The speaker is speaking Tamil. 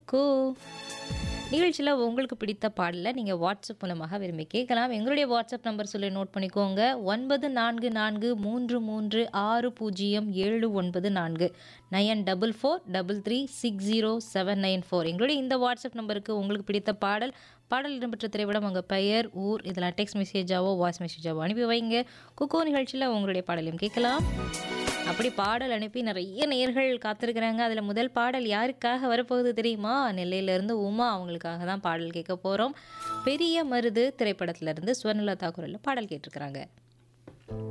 குக்கு நிகழ்ச்சியில் உங்களுக்கு பிடித்த பாடலை நீங்கள் வாட்ஸ்அப் மூலமாக விரும்பி கேட்கலாம் எங்களுடைய வாட்ஸ்அப் நம்பர் சொல்லி நோட் பண்ணிக்கோங்க ஒன்பது நான்கு நான்கு மூன்று மூன்று ஆறு பூஜ்ஜியம் ஏழு ஒன்பது நான்கு nine double four double three six zero seven nine four எங்களுடைய இந்த வாட்ஸ்அப் நம்பருக்கு உங்களுக்கு பிடித்த பாடல் பாடல் இடம்பெற்ற திரைப்படம் உங்கள் பெயர் ஊர் இதெல்லாம் டெக்ஸ்ட் மெசேஜாவோ வாய்ஸ் மெசேஜாவோ அனுப்பி வைங்க குக்கோ நிகழ்ச்சியில் உங்களுடைய பாடலையும் கேட்கலாம் அப்படி பாடல் அனுப்பி நிறைய நேர்கள் காத்திருக்கிறாங்க அதில் முதல் பாடல் யாருக்காக வரப்போகுது தெரியுமா நெல்லையிலேருந்து உமா அவங்களுக்காக தான் பாடல் கேட்க போகிறோம் பெரிய மருது திரைப்படத்திலேருந்து ஸ்வர்ணலதா குரலில் பாடல் கேட்டிருக்கிறாங்க